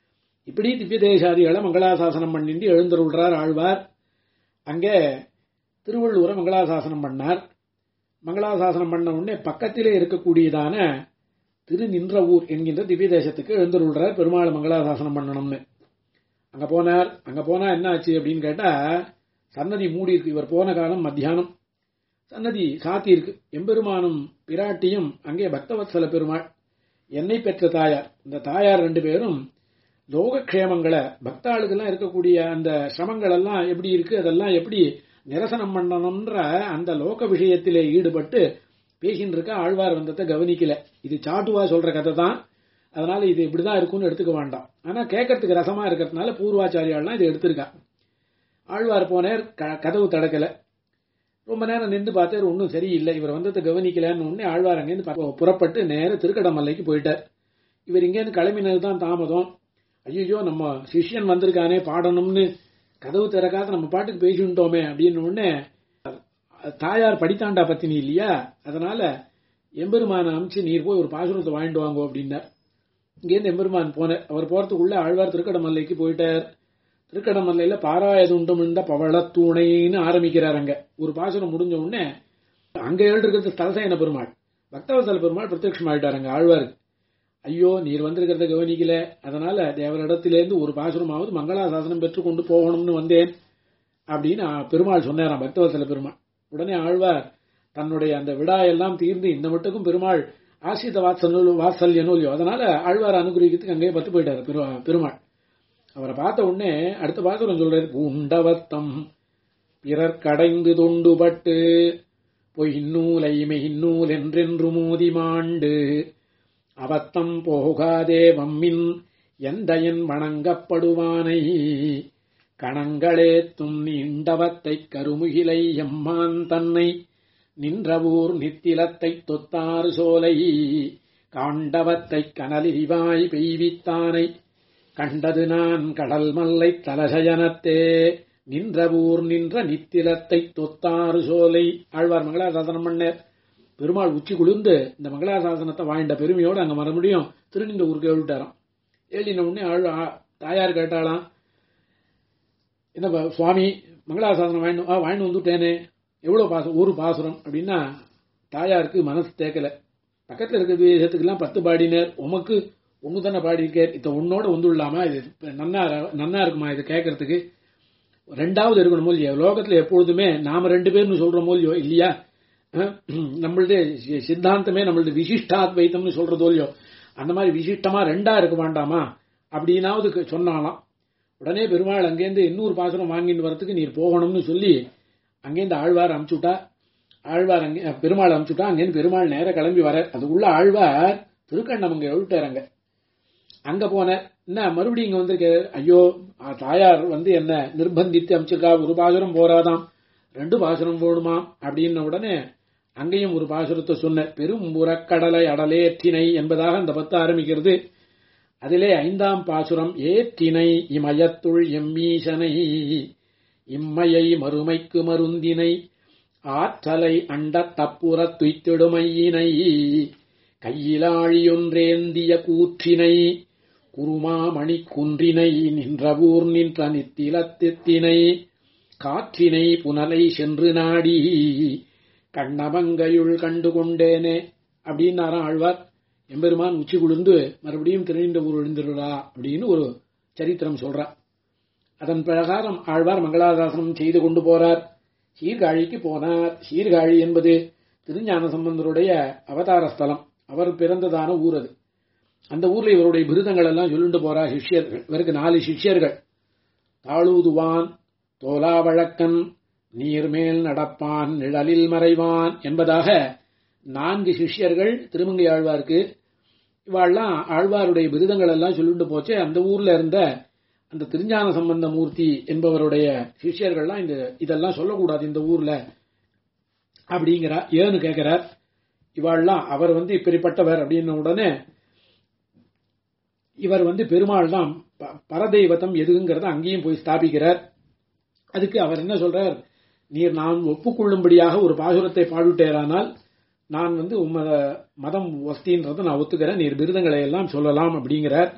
இப்படி திவ்ய தேசாதிகளை மங்களாசாசனம் பண்ணிட்டு எழுந்தருள்றார் ஆழ்வார் அங்கே திருவள்ளூரை மங்களாசாசனம் பண்ணார் மங்களாசாசனம் பண்ண உடனே பக்கத்திலே இருக்கக்கூடியதான திருநின்ற ஊர் என்கின்ற திவ்ய தேசத்துக்கு எழுந்தருள்றார் பெருமாள் மங்களாசாசனம் பண்ணணும்னு அங்க போனார் அங்க போனா என்ன ஆச்சு அப்படின்னு கேட்டா சன்னதி மூடி இருக்கு இவர் போன காலம் மத்தியானம் சன்னதி சாத்தி இருக்கு எம்பெருமானும் பிராட்டியும் அங்கே பக்தவத்சல பெருமாள் என்னை பெற்ற தாயார் இந்த தாயார் ரெண்டு பேரும் லோகக்ஷேமங்களை பக்தாளுக்கெல்லாம் இருக்கக்கூடிய அந்த சிரமங்கள் எல்லாம் எப்படி இருக்கு அதெல்லாம் எப்படி நிரசனம் பண்ணணும்ன்ற அந்த லோக விஷயத்திலே ஈடுபட்டு பேசின்னு இருக்க ஆழ்வார் வந்ததை கவனிக்கல இது சாட்டுவா சொல்ற கதை தான் அதனால இது இப்படிதான் இருக்கும்னு எடுத்துக்க வேண்டாம் ஆனா கேட்கறதுக்கு ரசமா இருக்கிறதுனால பூர்வாச்சாரியாள்லாம் இதை எடுத்திருக்கா ஆழ்வார் போனார் க- கதவு தடக்கல ரொம்ப நேரம் நின்று பார்த்தார் ஒன்றும் சரியில்லை இவர் வந்ததை கவனிக்கலன்னு உடனே ஆழ்வார் அங்கேருந்து ப- புறப்பட்டு நேர திருக்கடமல்லைக்கு போயிட்டார் இவர் இங்கேருந்து கிளம்பினது தான் தாமதம் ஐயோ நம்ம சிஷ்யன் வந்திருக்கானே பாடணும்னு கதவு திறக்காத நம்ம பாட்டுக்கு பேசிட்டோமே அப்படின்னு உடனே தாயார் படித்தாண்டா பத்தினி இல்லையா அதனால எம்பெருமான அமிச்சு நீர் போய் ஒரு பாசுரத்தை வாங்கிட்டு வாங்கோ அப்படின்னார் இங்கேருந்து எம்பெருமான் போனார் அவர் போறதுக்குள்ள ஆழ்வார் திருக்கடமல்லைக்கு போயிட்டார் திருக்கடமல்லையில பாராயதுண்டும் இந்த பவளத்தூணைன்னு ஆரம்பிக்கிறார் அங்க ஒரு பாசுரம் முடிஞ்ச உடனே அங்க எழுதிருக்கிறது தலசேன பெருமாள் பக்தவசல பெருமாள் பிரத்யட்சம் ஆயிட்டார் அங்க ஆழ்வாருக்கு ஐயோ நீர் வந்திருக்கிறத கவனிக்கல அதனால தேவரிடத்திலேருந்து ஒரு பாசுரமாவது மங்களாசாசனம் பெற்றுக் கொண்டு போகணும்னு வந்தேன் அப்படின்னு ஆ, பெருமாள் சொன்னாராம் பக்தவசல பெருமாள் உடனே ஆழ்வார் தன்னுடைய அந்த விடா எல்லாம் தீர்ந்து இந்த மட்டுக்கும் பெருமாள் ஆசிரித வாத்சல் வாத்சல்ய நூலியோ அதனால ஆழ்வார் அனுகிரகிக்கிறதுக்கு அங்கேயே பத்து போயிட்டாரு பெரு- பெருமாள் அவரை பார்த்த உடனே அடுத்த பாசுரம் சொல்றாரு பூண்டவத்தம் பிறர் கடைந்து தொண்டுபட்டு பொய்நூலை மெய்நூல் என்றென்று மோதி மாண்டு அவத்தம் போகாதே வம்மின் எந்தையன் வணங்கப்படுவானை கணங்களேத்தும் நீண்டவத்தைக் கருமுகிலை எம்மான் தன்னை நின்றவூர் நித்திலத்தைத் தொத்தாறு சோலை காண்டவத்தைக் கனலிரிவாய் பெய்வித்தானை கண்டது நான் கடல் மல்லை தலசயனத்தே நின்றவூர் நின்ற நித்திலத்தைத் தொத்தாறு சோலை ஆழ்வார் மங்களாசாசனம் பண்ணார் பெருமாள் உச்சி குளிர்ந்து இந்த மங்களாசாசனத்தை வாழ்ந்த பெருமையோடு அங்க மறுபடியும் திருநின்ற ஊருக்கு எழுவிட்டாராம் எழுதின உடனே ஆழ் ஆ- தாயார் கேட்டாளாம் என்ன பா- சுவாமி மங்களாசாசனம் வாங்கிட்டு ஆ வாங்கிட்டு வந்துட்டேனே எவ்வளவு பாசம் ஒரு பாசுரம் அப்படின்னா தாயாருக்கு மனசு தேக்கல பக்கத்துல இருக்கிற தேசத்துக்கெல்லாம் பத்து பாடினர் உமக்கு ஒண்ணு தானே பாடியிருக்கார் இத்த உன்னோட வந்துள்ளாமா இது நன்னா நன்னா இருக்குமா இது கேட்கறதுக்கு ரெண்டாவது இருக்கணும் இல்லையா லோகத்துல எப்பொழுதுமே நாம ரெண்டு பேர்னு சொல்றோமோ இல்லையோ இல்லையா அஹ், நம்மளுடைய சி- சித்தாந்தமே நம்மளுடைய விசிஷ்டாத்வைத்தம்னு சொல்றதோ இல்லையோ அந்த மாதிரி விசிஷ்டமா ரெண்டா இருக்க வேண்டாமா அப்படின்னாவது க- சொன்னாலாம் உடனே பெருமாள் அங்கேருந்து இன்னொரு பாசனம் வாங்கிட்டு வரதுக்கு நீர் போகணும்னு சொல்லி அங்கேருந்து ஆழ்வார் அமுச்சுட்டா ஆழ்வார் அங்கே அஹ், பெருமாள் அமுச்சுட்டா அங்கேருந்து பெருமாள் நேர கிளம்பி வர அதுக்குள்ள ஆழ்வார் திருக்கண்ணம் அங்க எழுட்டார் அங்க அங்க போனேன் என்ன மறுபடியும் இங்க வந்திருக்க ஐயோ ஆ, தாயார் வந்து என்ன நிர்பந்தித்து அமைச்சிருக்கா ஒரு பாசுரம் போறாதாம் ரெண்டு பாசுரம் போடுமா அப்படின்ன உடனே அங்கேயும் ஒரு பாசுரத்தை சொன்ன பெரும் புறக்கடலை அடலேற்றினை என்பதாக அந்த பத்து ஆரம்பிக்கிறது அதிலே ஐந்தாம் பாசுரம் ஏற்றினை இமயத்துள் எம்மீசனை இம்மையை மறுமைக்கு மருந்தினை ஆற்றலை அண்டத் தப்புறத் துய்த்திடுமையினை கையிலாழியொன்றேந்திய கூற்றினை குருமாமணி குன்றினை நின்றவூர் நின்ற நித்திலத்தித்தினை காற்றினை புனலை சென்று நாடி கண்ணமங்கையுள் கண்டு கொண்டேனே அப்படின்னாராம் ஆழ்வார் எம்பெருமான் உச்சி குளிர்ந்து மறுபடியும் திருநின்ற ஊர் எழுந்துடுறா அப்படின்னு ஒரு சரித்திரம் சொல்றா அதன் பிரகாரம் ஆழ்வார் மங்களாதாசனம் செய்து கொண்டு போறார் சீர்காழிக்கு போனார் சீர்காழி என்பது திருஞான சம்பந்தருடைய அவதார ஸ்தலம் அவர் பிறந்ததான ஊர் அது அந்த ஊர்ல இவருடைய விருதங்கள் எல்லாம் சொல்லிட்டு போறார் சிஷ்யர்கள் இவருக்கு நாலு சிஷ்யர்கள் தாளூதுவான் தோலாவழக்கன் நீர்மேல் நடப்பான் நிழலில் மறைவான் என்பதாக நான்கு சிஷ்யர்கள் திருமங்கை ஆழ்வாருக்கு இவாள்லாம் ஆழ்வாருடைய விருதங்கள் எல்லாம் சொல்லிட்டு போச்சு அந்த ஊர்ல இருந்த அந்த திருஞான சம்பந்த மூர்த்தி என்பவருடைய சிஷ்யர்கள்லாம் இந்த இதெல்லாம் சொல்லக்கூடாது இந்த ஊர்ல அப்படிங்கிறா ஏன்னு கேட்கிறார் இவாள்லாம் அவர் வந்து இப்படிப்பட்டவர் அப்படின்ன உடனே இவர் வந்து பெருமாள் தான் ப- பரதெய்வத்தம் எதுங்கிறத அங்கேயும் போய் ஸ்தாபிக்கிறார் அதுக்கு அவர் என்ன சொல்றார் நீர் நான் ஒப்புக்கொள்ளும்படியாக ஒரு பாசுரத்தை பாடிட்டேரானால் நான் வந்து உம்ம மதம் வஸ்தின்றதை நான் ஒத்துக்கிறேன் நீர் விருதங்களை எல்லாம் சொல்லலாம் அப்படிங்கிறார்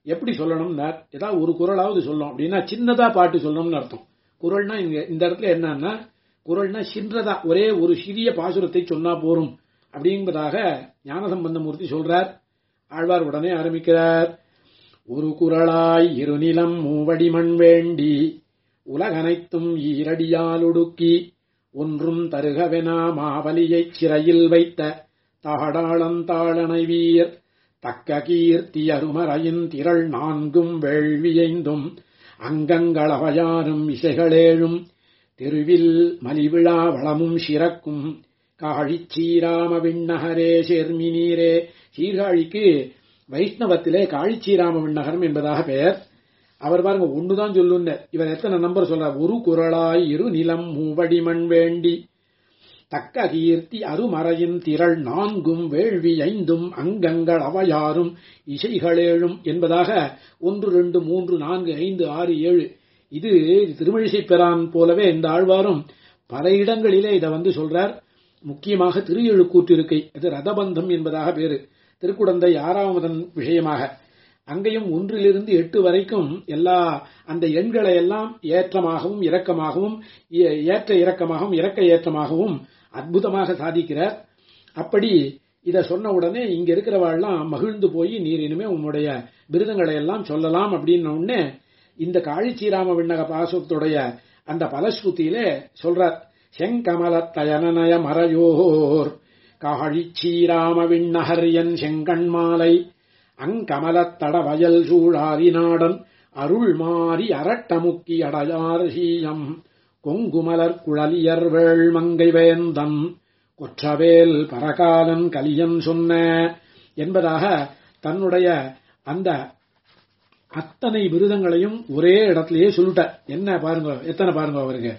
எப்படி சொல்லணும்னா ஏதாவது ஒரு குரலாவது சொல்லும் அப்படின்னா சின்னதா பாட்டு சொல்லணும்னு அர்த்தம் குரல்னா இங்க இந்த இடத்துல என்னன்னா குரல்னா சின்னதா ஒரே ஒரு சிறிய பாசுரத்தை சொன்னா போரும் அப்படிங்கிறதாக ஞானசம்பந்தமூர்த்தி சொல்றார் ஆழ்வார் உடனே ஆரம்பிக்கிறார் ஒரு குரலாய் இருநிலம் மூவடி மண் வேண்டி உலகனைத்தும் ஈரடியால் ஒடுக்கி ஒன்றும் தருகவெனா மாவலியைச் சிறையில் வைத்த தாடாளந்தாளனை வீர் தக்க கீர்த்தி அருமறையின் திரள் நான்கும் வேள்வியைந்தும் அங்கங்களவையாரும் இசைகளேழும் தெருவில் மலிவிழா வளமும் சிறக்கும் காழிச்சீராம விண்ணகரே செர்மினீரே சீர்காழிக்கு வைஷ்ணவத்திலே காழிச்சீராம விண்ணகரம் என்பதாக பெயர் அவர் பாருங்க ஒண்ணுதான் சொல்லுங்க இவர் எத்தனை நம்பர் சொல்றார் ஒரு குரலாய் இரு நிலம் மூவடி மண் வேண்டி தக்க கீர்த்தி அருமறையின் திரள் நான்கும் வேள்வி ஐந்தும் அங்கங்கள் அவையாரும் இசைகளேழும் என்பதாக ஒன்று ரெண்டு மூன்று நான்கு ஐந்து ஆறு ஏழு இது திருமழிசை பெறான் போலவே இந்த ஆழ்வாரும் பல இடங்களிலே இதை வந்து சொல்றார் முக்கியமாக திரு எழுக்கூற்றிருக்கை அது ரதபந்தம் என்பதாக பேரு திருக்குடந்தை ஆறாவதன் விஷயமாக அங்கேயும் ஒன்றிலிருந்து எட்டு வரைக்கும் எல்லா அந்த எண்களை எல்லாம் ஏற்றமாகவும் இரக்கமாகவும் ஏற்ற இறக்கமாகவும் இறக்க ஏற்றமாகவும் அற்புதமாக சாதிக்கிறார் அப்படி இத சொன்ன உடனே இங்க இருக்கிறவாள்லாம் மகிழ்ந்து போய் நீர் இனிமே உன்னுடைய விருதங்களை எல்லாம் சொல்லலாம் அப்படின்ன உடனே இந்த காழிச்சீராம விண்ணக பாசத்துடைய அந்த பலஸ்ருதியிலே சொல்றார் செங்கமலத்தயனநய மறையோர் காழிச்சீராம விண்ணகரியன் செங்கண்மாலை அங்கமலத்தட வயல் சூழாரி நாடன் அருள் மாறி அரட்டமுக்கி அடையார் சீயம் கொங்குமலர் குழலியர் வேள் மங்கை வேந்தன் கொற்றவேல் பரகாலன் கலியன் சொன்ன என்பதாக தன்னுடைய அந்த அத்தனை விருதங்களையும் ஒரே இடத்திலேயே சொல்லிட்டார் என்ன பாருங்க எத்தனை பாருங்க அவருக்கு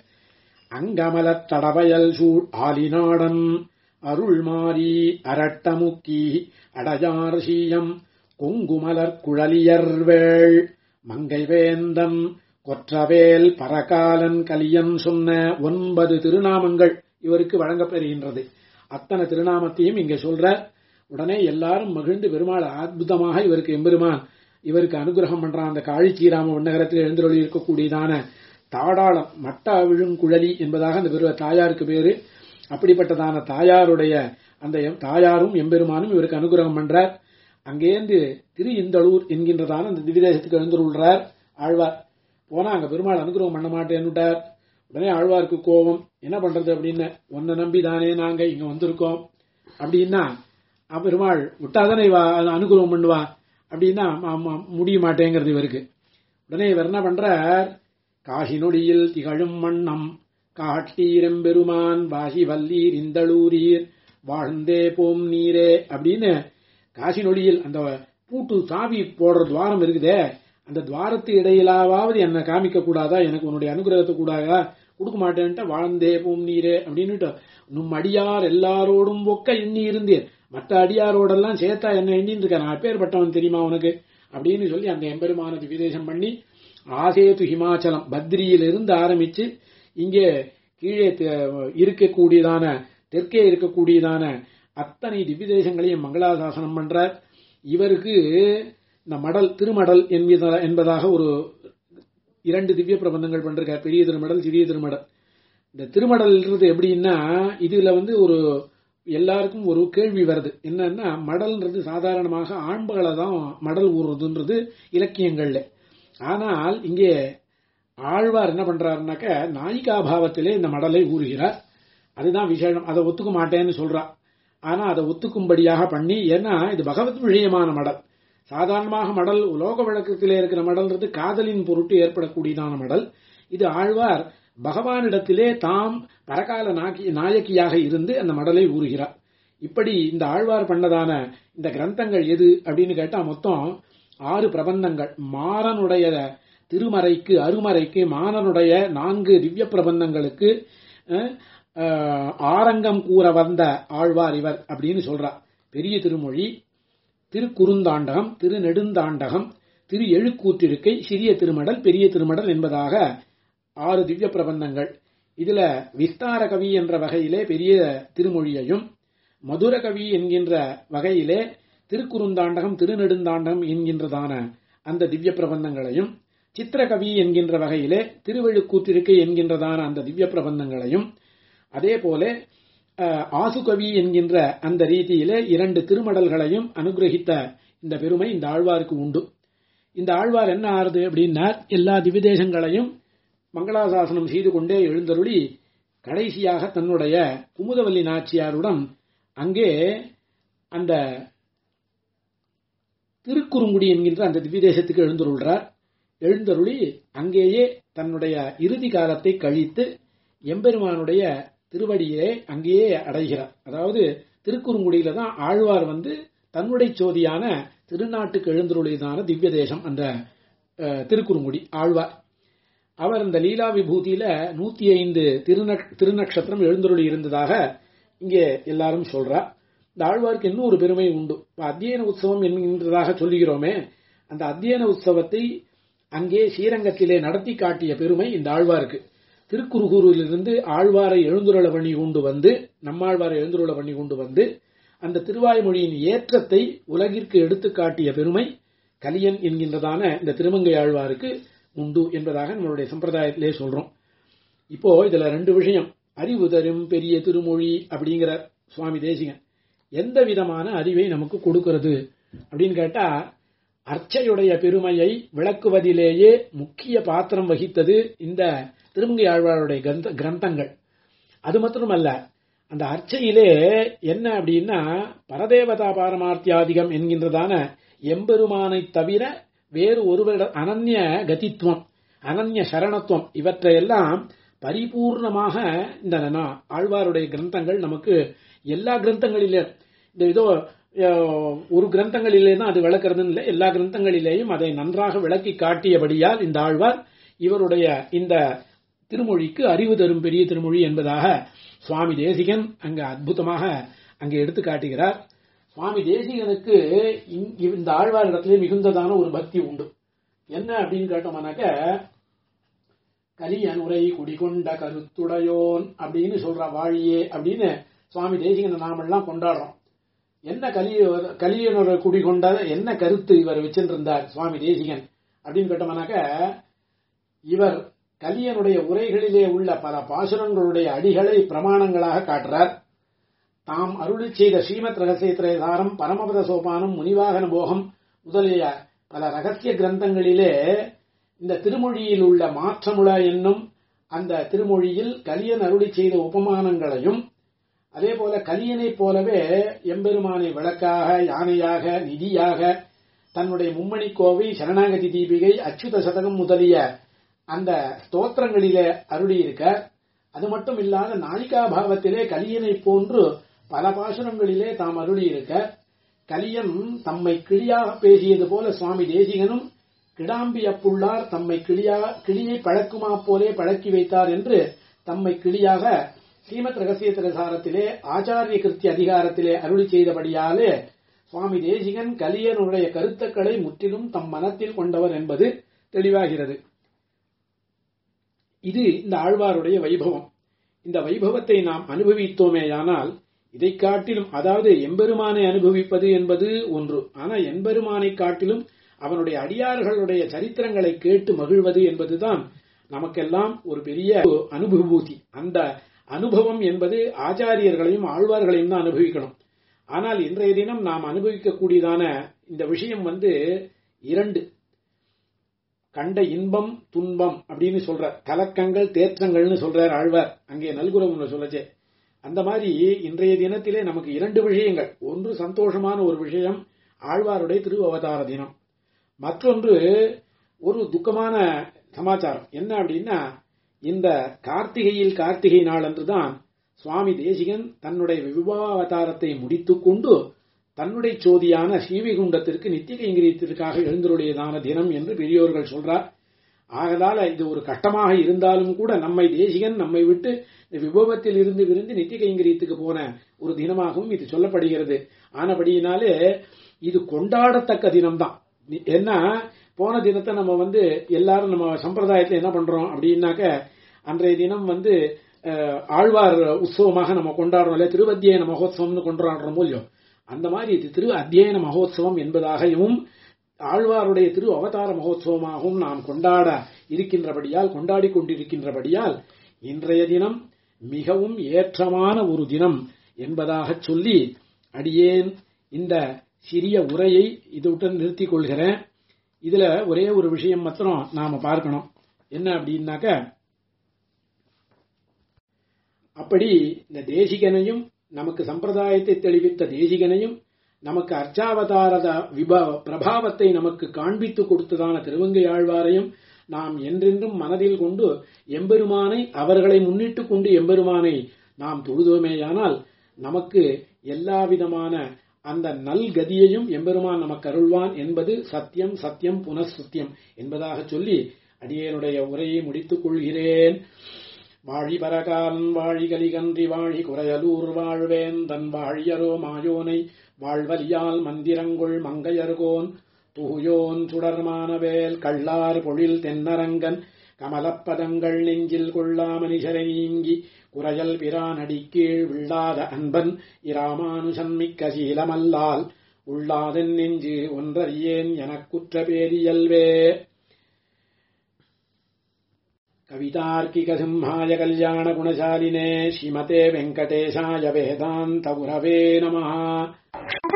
அங்கமலத் தடவயல் சூழ் ஆலிநாடன் அருள் மாறி அரட்டமுக்கி அடையார் சீயம் கொங்குமலர் குழலியர்வேள் மங்கை வேந்தன் கொற்றவேல் பரகாலன் கலியன் சொன்ன ஒன்பது திருநாமங்கள் இவருக்கு வழங்கப்பெறுகின்றது அத்தனை திருநாமத்தையும் இங்க சொல்ற உடனே எல்லாரும் மகிழ்ந்து பெருமாள் அற்புதமாக இவருக்கு எம்பெருமான் இவருக்கு அனுகிரகம் பண்றான் அந்த காழிச்சீராம விண்ணகரத்தில் எழுந்தொழி இருக்கக்கூடியதான தாடாளம் மட்ட விழுங்குழலி என்பதாக அந்த பெரு தாயாருக்கு பேரு அப்படிப்பட்டதான தாயாருடைய அந்த தாயாரும் எம்பெருமானும் இவருக்கு அனுகிரகம் பண்றார் அங்கேருந்து திரு இந்தளூர் என்கின்றதான அந்த திவிதேசத்துக்கு எழுந்துள்ளார் ஆழ்வார் போனா அங்க பெருமாள் அனுகிரகம் பண்ண மாட்டேன்னுட்டார் உடனே ஆழ்வாருக்கு கோபம் என்ன பண்றது அப்படின்னு உன்னை நம்பி தானே நாங்க இங்க வந்திருக்கோம் அப்படின்னா பெருமாள் விட்டாதானே இவ அனுகிரகம் பண்ணுவா அப்படின்னா முடிய மாட்டேங்கிறது இவருக்கு உடனே இவர் என்ன பண்றார் காசினொடியில் திகழும் மண்ணம் காட்டீரெம்பெருமான் வாசி வல்லீர் இந்தளூரீர் வாழ்ந்தே போம் நீரே அப்படின்னு காசி நொடியில் அந்த பூட்டு சாவி போடுற துவாரம் இருக்குதே அந்த துவாரத்து இடையிலாவது என்ன காமிக்க கூடாதா எனக்கு உன்னுடைய அனுகிரகத்தை கூடாதா கொடுக்க மாட்டேன்ட்டு வாழ்ந்தே போம் நீரே அப்படின்னுட்டு நும் அடியார் எல்லாரோடும் ஒக்க எண்ணி இருந்தீர் மற்ற அடியாரோடெல்லாம் சேர்த்தா என்ன எண்ணின்னு இருக்க நான் பேர்பட்டவன் தெரியுமா உனக்கு அப்படின்னு சொல்லி அந்த எம்பெருமானது விதேசம் பண்ணி ஆசேது ஹிமாச்சலம் பத்ரியிலிருந்து ஆரம்பிச்சு இங்கே கீழே இருக்கக்கூடியதான தெற்கே இருக்கக்கூடியதான அத்தனை திவ்யதேசங்களையும் மங்களாசாசனம் பண்றார் இவருக்கு இந்த மடல் திருமடல் என்பதாக ஒரு இரண்டு திவ்ய பிரபந்தங்கள் பண்றார் பெரிய திருமடல் சிறிய திருமடல் இந்த திருமடல்ன்றது எப்படின்னா இதுல வந்து ஒரு எல்லாருக்கும் ஒரு கேள்வி வருது என்னன்னா மடல்ன்றது சாதாரணமாக ஆண்பகளை தான் மடல் ஊறுறதுன்றது இலக்கியங்கள்ல ஆனால் இங்கே ஆழ்வார் என்ன பண்றாருனாக்க நாயிகாபாவத்திலே இந்த மடலை ஊறுகிறார் அதுதான் விசேஷம் அதை ஒத்துக்க மாட்டேன்னு சொல்றா ஆனா அதை ஒத்துக்கும்படியாக பண்ணி ஏன்னா இது பகவத் விஷயமான மடல் சாதாரணமாக மடல் உலோக வழக்கத்திலே இருக்கிற மடல்ன்றது காதலின் பொருட்டு ஏற்படக்கூடியதான மடல் இது ஆழ்வார் பகவானிடத்திலே தாம் பரகால நாயக்கியாக இருந்து அந்த மடலை ஊறுகிறார் இப்படி இந்த ஆழ்வார் பண்ணதான இந்த கிரந்தங்கள் எது அப்படின்னு கேட்டா மொத்தம் ஆறு பிரபந்தங்கள் மாறனுடைய திருமறைக்கு அருமறைக்கு மாறனுடைய நான்கு திவ்ய பிரபந்தங்களுக்கு ஆரங்கம் கூற வந்த ஆழ்வார் இவர் அப்படின்னு சொல்றார் பெரிய திருமொழி திருக்குறுந்தாண்டகம் திருநெடுந்தாண்டகம் திரு எழுக்கூற்றிருக்கை சிறிய திருமடல் பெரிய திருமடல் என்பதாக ஆறு திவ்ய பிரபந்தங்கள் இதுல விஸ்தார கவி என்ற வகையிலே பெரிய திருமொழியையும் மதுர கவி என்கின்ற வகையிலே திருக்குறுந்தாண்டகம் திருநெடுந்தாண்டகம் என்கின்றதான அந்த திவ்ய பிரபந்தங்களையும் சித்திரகவி என்கின்ற வகையிலே திருவழுக்கூத்திருக்கை என்கின்றதான அந்த திவ்ய பிரபந்தங்களையும் அதே போல ஆசுகவி என்கின்ற அந்த ரீதியிலே இரண்டு திருமடல்களையும் அனுகிரகித்த இந்த பெருமை இந்த ஆழ்வாருக்கு உண்டு இந்த ஆழ்வார் என்ன ஆறுது அப்படின்னா எல்லா திவிதேசங்களையும் மங்களாசாசனம் செய்து கொண்டே எழுந்தருளி கடைசியாக தன்னுடைய குமுதவல்லி நாச்சியாருடன் அங்கே அந்த திருக்குறுங்குடி என்கின்ற அந்த திவ்யதேசத்துக்கு எழுந்தருள்றார் எழுந்தருளி அங்கேயே தன்னுடைய இறுதி காலத்தை கழித்து எம்பெருமானுடைய திருவடியிலே அங்கேயே அடைகிறார் அதாவது திருக்குறுங்குடியில தான் ஆழ்வார் வந்து தன்னுடைய சோதியான திருநாட்டுக்கு எழுந்தருளியதான திவ்ய தேசம் அந்த திருக்குறுங்குடி ஆழ்வார் அவர் இந்த லீலா விபூதியில நூத்தி ஐந்து திருநக்ஷத்திரம் எழுந்தருளி இருந்ததாக இங்கே எல்லாரும் சொல்றா இந்த ஆழ்வாருக்கு இன்னும் ஒரு பெருமை உண்டு அத்தியன உற்சவம் என்கின்றதாக சொல்லுகிறோமே அந்த அத்தியன உற்சவத்தை அங்கே ஸ்ரீரங்கத்திலே நடத்தி காட்டிய பெருமை இந்த ஆழ்வாருக்கு திருக்குறுகூரிலிருந்து ஆழ்வாரை எழுந்துருள பண்ணி கொண்டு வந்து நம்மாழ்வாரை எழுந்துருள பண்ணி கொண்டு வந்து அந்த திருவாய்மொழியின் ஏற்றத்தை உலகிற்கு எடுத்து காட்டிய பெருமை கலியன் என்கின்றதான இந்த திருமங்கை ஆழ்வாருக்கு உண்டு என்பதாக நம்மளுடைய சம்பிரதாயத்திலே சொல்றோம் இப்போ இதுல ரெண்டு விஷயம் அறிவு தரும் பெரிய திருமொழி அப்படிங்கிற சுவாமி தேசிகன் எந்த விதமான அறிவை நமக்கு கொடுக்கிறது அப்படின்னு கேட்டா அர்ச்சையுடைய பெருமையை விளக்குவதிலேயே முக்கிய பாத்திரம் வகித்தது இந்த திருமங்கை ஆழ்வாருடைய கிரந்தங்கள் அது மட்டுமல்ல அந்த அர்ச்சையிலே என்ன அப்படின்னா பரதேவதா பாரமார்த்தியாதிகம் என்கின்றதான எம்பெருமானை தவிர வேறு ஒருவரிட அனன்ய கதித்துவம் அனன்ய சரணத்துவம் இவற்றையெல்லாம் பரிபூர்ணமாக இந்த ஆழ்வாருடைய கிரந்தங்கள் நமக்கு எல்லா கிரந்தங்களிலே இந்த இதோ ஒரு கிரந்தங்களிலே தான் அது விளக்குறதுன்னு இல்லை எல்லா கிரந்தங்களிலேயும் அதை நன்றாக விளக்கி காட்டியபடியால் இந்த ஆழ்வார் இவருடைய இந்த திருமொழிக்கு அறிவு தரும் பெரிய திருமொழி என்பதாக சுவாமி தேசிகன் அங்க அற்புதமாக அங்கே எடுத்து காட்டுகிறார் சுவாமி தேசிகனுக்கு இந்த ஆழ்வார் இடத்துல மிகுந்ததான ஒரு பக்தி உண்டு என்ன அப்படின்னு கேட்டோம்னாக்க கலியன் உரை குடிகொண்ட கருத்துடையோன் அப்படின்னு சொல்ற வாழியே அப்படின்னு சுவாமி தேசிகன் நாமெல்லாம் கொண்டாடுறோம் என்ன கலிய கலியனோட குடிகொண்ட என்ன கருத்து இவர் வச்சிருந்தார் சுவாமி தேசிகன் அப்படின்னு கேட்டோம்னாக்க இவர் கலியனுடைய உரைகளிலே உள்ள பல பாசுரங்களுடைய அடிகளை பிரமாணங்களாக காட்டுறார் தாம் அருளி செய்த ஸ்ரீமத் ரகசியத்திரேதாரம் பரமபத சோபானம் முனிவாகன போகம் முதலிய பல ரகசிய கிரந்தங்களிலே இந்த திருமொழியில் உள்ள மாற்றமுள என்னும் அந்த திருமொழியில் கலியன் அருளி செய்த உபமானங்களையும் அதே போல கலியனைப் போலவே எம்பெருமானை விளக்காக யானையாக நிதியாக தன்னுடைய மும்மணி கோவை சரணாகதி தீபிகை அச்சுத சதகம் முதலிய அந்த ஸ்தோத்திரங்களிலே அருளி இருக்க அது மட்டும் இல்லாத நாயிகா பாவத்திலே கலியனை போன்று பல பாசுரங்களிலே தாம் அருளி இருக்க கலியன் தம்மை கிளியாக பேசியது போல சுவாமி தேசிகனும் கிடாம்பி அப்புள்ளார் தம்மை கிளியா கிளியை பழக்குமா போலே பழக்கி வைத்தார் என்று தம்மை கிளியாக ஸ்ரீமத் ரகசிய திரசாரத்திலே ஆச்சாரிய கிருத்தி அதிகாரத்திலே அருளி செய்தபடியாலே சுவாமி தேசிகன் கலியனுடைய கருத்துக்களை முற்றிலும் தம் மனத்தில் கொண்டவர் என்பது தெளிவாகிறது இது இந்த ஆழ்வாருடைய வைபவம் இந்த வைபவத்தை நாம் அனுபவித்தோமேயானால் இதை காட்டிலும் அதாவது எம்பெருமானை அனுபவிப்பது என்பது ஒன்று ஆனா எம்பெருமானை காட்டிலும் அவனுடைய அடியார்களுடைய சரித்திரங்களை கேட்டு மகிழ்வது என்பதுதான் நமக்கெல்லாம் ஒரு பெரிய அனுபூதி அந்த அனுபவம் என்பது ஆச்சாரியர்களையும் ஆழ்வார்களையும் தான் அனுபவிக்கணும் ஆனால் இன்றைய தினம் நாம் அனுபவிக்கக்கூடியதான இந்த விஷயம் வந்து இரண்டு கண்ட இன்பம் துன்பம் அப்படின்னு சொல்ற கலக்கங்கள் தேற்றங்கள்னு சொல்றார் ஆழ்வார் அங்கே நல்குரம் சொல்லச்சே அந்த மாதிரி இன்றைய தினத்திலே நமக்கு இரண்டு விஷயங்கள் ஒன்று சந்தோஷமான ஒரு விஷயம் ஆழ்வாருடைய திரு அவதார தினம் மற்றொன்று ஒரு துக்கமான சமாச்சாரம் என்ன அப்படின்னா இந்த கார்த்திகையில் கார்த்திகை நாள் அன்றுதான் சுவாமி தேசிகன் தன்னுடைய விவாவதாரத்தை முடித்துக் கொண்டு தன்னுடைய சோதியான ஸ்ரீவிகுண்டத்திற்கு நித்திய கைங்கரியத்திற்காக எழுந்தருடையதான தினம் என்று பெரியோர்கள் சொல்றார் ஆகதால இது ஒரு கட்டமாக இருந்தாலும் கூட நம்மை தேசிகன் நம்மை விட்டு விபவத்தில் இருந்து விருந்து நித்திய கைங்கரியத்துக்கு போன ஒரு தினமாகவும் இது சொல்லப்படுகிறது ஆனபடியினாலே இது கொண்டாடத்தக்க தினம்தான் ஏன்னா போன தினத்தை நம்ம வந்து எல்லாரும் நம்ம சம்பிரதாயத்தில் என்ன பண்றோம் அப்படின்னாக்க அன்றைய தினம் வந்து ஆழ்வார் உற்சவமாக நம்ம கொண்டாடுறோம் இல்லையா திருவத்தியன மகோத்சவம்னு கொண்டாடுறோம் இல்லையோ அந்த மாதிரி இது திரு அத்தியன மகோத்சவம் என்பதாகவும் ஆழ்வாருடைய திரு அவதார மகோத்சவமாகவும் நாம் கொண்டாட இருக்கின்றபடியால் கொண்டாடி கொண்டிருக்கின்றபடியால் இன்றைய தினம் மிகவும் ஏற்றமான ஒரு தினம் என்பதாக சொல்லி அடியேன் இந்த சிறிய உரையை இதுடன் நிறுத்திக் கொள்கிறேன் இதுல ஒரே ஒரு விஷயம் மாத்திரம் நாம பார்க்கணும் என்ன அப்படின்னாக்க அப்படி இந்த தேசிகனையும் நமக்கு சம்பிரதாயத்தை தெளிவித்த தேசிகனையும் நமக்கு அர்ச்சாவதாரத விப பிரபாவத்தை நமக்கு காண்பித்துக் கொடுத்ததான திருவங்கை ஆழ்வாரையும் நாம் என்றென்றும் மனதில் கொண்டு எம்பெருமானை அவர்களை முன்னிட்டுக் கொண்டு எம்பெருமானை நாம் தொழுதோமேயானால் நமக்கு எல்லா விதமான அந்த நல்கதியையும் எம்பெருமான் நமக்கு அருள்வான் என்பது சத்தியம் சத்தியம் புனഃசத்தியம் என்பதாக சொல்லி அடியேனுடைய உரையை முடித்துக் கொள்கிறேன் வாழி பரகாலன் வாழி கலிகன்றி வாழி குறையலூர் வாழ்வேன் தன் வாழியரோ மாயோனை வாழ்வலியால் மந்திரங்கொள் மங்கையர்கோன் துகுயோன் சுடர்மானவேல் கள்ளார் பொழில் தென்னரங்கன் கமலப்பதங்கள் நெஞ்சில் கொள்ளா மனிஷரை நீங்கி குறையல் பிரான் அடிக்கீழ் விழாத அன்பன் இராமானுஷன் மிக்க சீலமல்லால் உள்ளாதென் நெஞ்சு ஒன்றறியேன் எனக்குற்ற பேரியல்வே कवितार्किकसिंहाय कल्याणगुणशालिने श्रीमते वेङ्कटेशाय वेदान्तगुरवे नमः